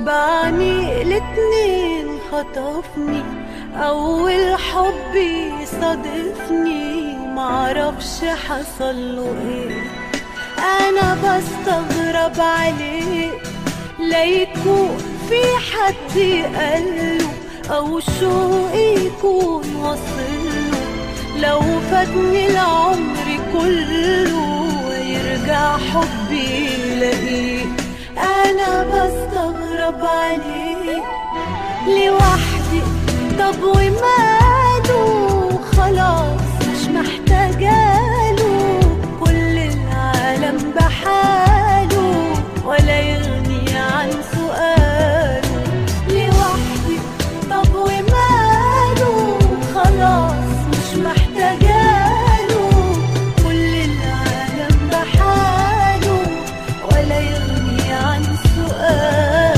بعني الاتنين خطفني اول حب صادفني معرفش حصله ايه انا بستغرب عليه لا يكون في حد قاله او شوق يكون وصله لو فاتني العمر كله يرجع حبي يلاقيه انا بستغرب عليه لوحدي طب وماله خلاص مش محتاجاله كل العالم بحاله ولا يغني عن سؤاله لوحدي طب وماله خلاص مش محتاجاله كل العالم بحاله ولا يغني عن سؤاله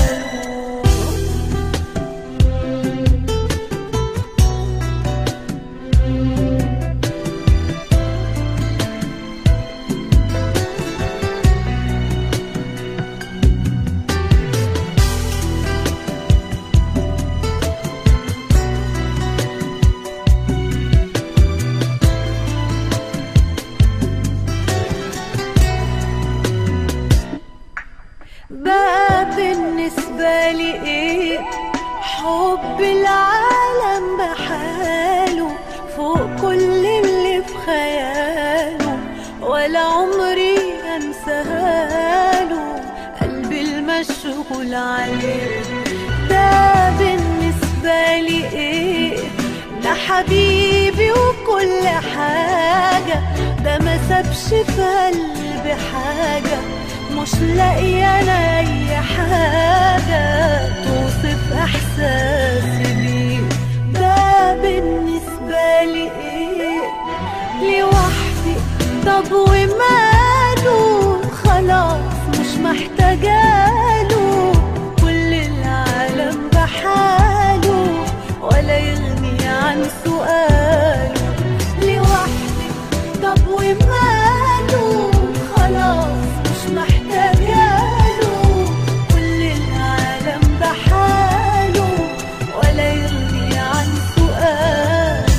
بقى بالنسبة لي ايه حب العالم بحاله فوق كل اللي في خياله ولا عمري انساله قلبي المشغول عليه ده بالنسبة لي ايه ده حبيبي وكل حاجة ده ما سابش في قلبي حاجة مش لاقية أنا أي حاجة توصف إحساسي بيه ده بالنسبة لي إيه لوحدي طب وماله خلاص مش محتاجاله كل العالم بحاله ولا يغني عن سؤاله لوحدي طب وماله خلاص مش محتاجاله كل العالم بحاله ولا يغني عن سؤاله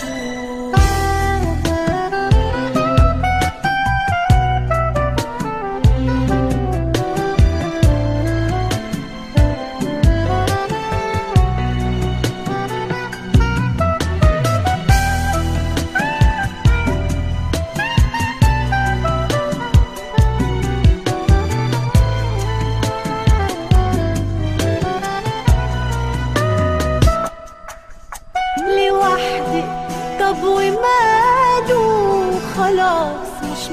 لوحدي طب وماله خلاص مش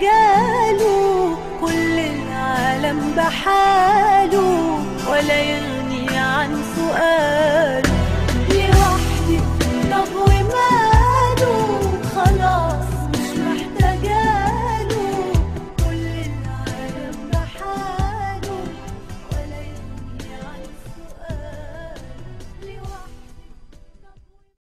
محتاجاله كل العالم بحاله ولا يغني